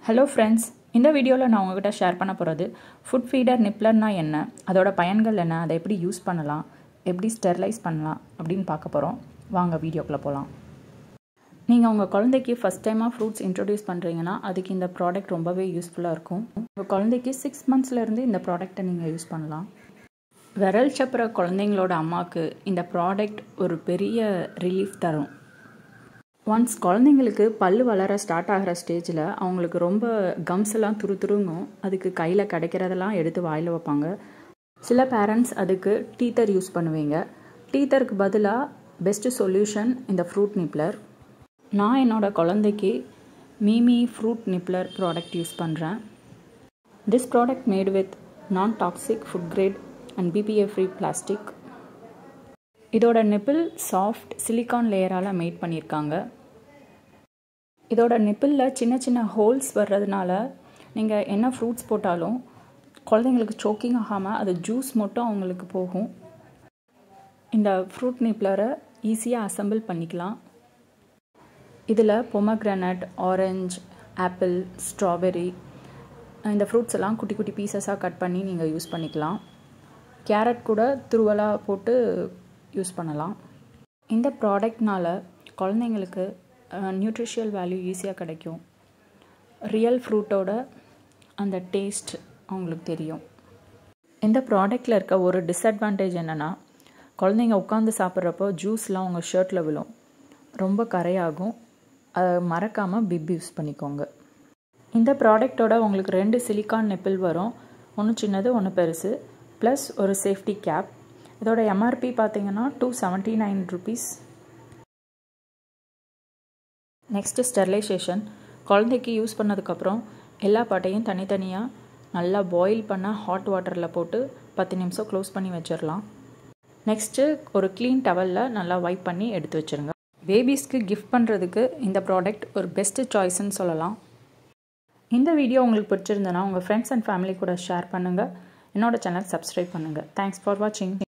hello friends இந்த வீடியோவில் நான் உங்ககிட்ட ஷேர் பண்ண போகிறது ஃபுட் ஃபீடர் நிப்ளர்னா என்ன அதோட பயன்கள் என்ன அதை எப்படி யூஸ் பண்ணலாம் எப்படி ஸ்டெர்லைஸ் பண்ணலாம் அப்படின்னு பார்க்க போகிறோம் வாங்க வீடியோக்குள்ளே போகலாம் நீங்கள் உங்கள் குழந்தைக்கு ஃபஸ்ட் டைமாக ஃப்ரூட்ஸ் இன்ட்ரடியூஸ் பண்ணுறீங்கன்னா அதுக்கு இந்த ப்ராடக்ட் ரொம்பவே யூஸ்ஃபுல்லாக இருக்கும் உங்கள் குழந்தைக்கு சிக்ஸ் மந்த்ஸ்லேருந்து இந்த ப்ராடக்ட்டை நீங்கள் யூஸ் பண்ணலாம் விரல் சப்புற குழந்தைங்களோட அம்மாவுக்கு இந்த ப்ராடக்ட் ஒரு பெரிய ரிலீஃப் தரும் ஒன்ஸ் குழந்தைங்களுக்கு பல் வளர ஸ்டார்ட் ஆகிற ஸ்டேஜில் அவங்களுக்கு ரொம்ப கம்ஸ் எல்லாம் துரு துருங்கும் அதுக்கு கையில் கிடைக்கிறதெல்லாம் எடுத்து வாயில் வைப்பாங்க சில பேரண்ட்ஸ் அதுக்கு டீத்தர் யூஸ் பண்ணுவீங்க டீத்தருக்கு பதிலாக பெஸ்ட்டு சொல்யூஷன் இந்த ஃப்ரூட் நிப்ளர் நான் என்னோடய குழந்தைக்கு MeeMee fruit nibbler product use பண்ணுறேன் this product made with non toxic food grade and BPA free plastic இதோட நிப்பிள் சாஃப்ட் சிலிக்கான் லேயரால் மேட் பண்ணியிருக்காங்க இதோட நிப்பிளில் சின்ன சின்ன ஹோல்ஸ் வர்றதுனால நீங்கள் என்ன ஃப்ரூட்ஸ் போட்டாலும் குழந்தைங்களுக்கு சோக்கிங் ஆகாமல் அது ஜூஸ் மட்டும் அவங்களுக்கு போகும் இந்த ஃப்ரூட் நிப்ளரை ஈஸியாக அசம்பிள் பண்ணிக்கலாம் இதில் பொமக்ரானட் ஆரஞ்ச் ஆப்பிள் ஸ்ட்ராபெரி இந்த ஃப்ரூட்ஸ் எல்லாம் குட்டி குட்டி பீசஸாக கட் பண்ணி நீங்கள் யூஸ் பண்ணிக்கலாம் கேரட் கூட துருவலாக போட்டு யூஸ் பண்ணலாம் இந்த ப்ராடக்ட்னால குழந்தைங்களுக்கு நியூட்ரிஷியல் வேல்யூ ஈஸியாக கிடைக்கும் ரியல் ஃப்ரூட்டோட அந்த டேஸ்ட் அவங்களுக்கு தெரியும் இந்த ப்ராடக்டில் இருக்க ஒரு டிஸ்அட்வான்டேஜ் என்னென்னா குழந்தைங்க உட்காந்து சாப்பிட்றப்போ ஜூஸ்லாம் உங்கள் ஷர்ட்டில் விழும் ரொம்ப கரையாகும் அதை மறக்காமல் பிப் யூஸ் பண்ணிக்கோங்க இந்த ப்ராடக்டோட உங்களுக்கு ரெண்டு சிலிக்கான் நெப்பிள் வரும் ஒன்று சின்னது ஒன்று பெருசு ப்ளஸ் ஒரு சேஃப்டி கேப் இதோட எம்ஆர்பி பார்த்தீங்கன்னா two seventy nine rupees next sterilization குழந்தைக்கு யூஸ் பண்ணதுக்கப்புறம் எல்லா பாட்டையும் தனித்தனியாக நல்லா பாயில் பண்ண ஹாட் வாட்டரில் போட்டு பத்து நிமிஷம் க்ளோஸ் பண்ணி வச்சிடலாம் நெக்ஸ்ட்டு ஒரு க்ளீன் டவலில் நல்லா வைப் பண்ணி எடுத்து வச்சுருங்க பேபிஸ்க்கு கிஃப்ட் பண்ணுறதுக்கு இந்த ப்ராடக்ட் ஒரு பெஸ்ட்டு சாய்ஸ்ன்னு சொல்லலாம் இந்த வீடியோ உங்களுக்கு பிடிச்சிருந்தனா உங்கள் ஃப்ரெண்ட்ஸ் அண்ட் ஃபேமிலி கூட ஷேர் பண்ணுங்கள் என்னோட சேனல் சப்ஸ்கிரைப் பண்ணுங்கள் தேங்க்ஸ் ஃபார் வாட்சிங்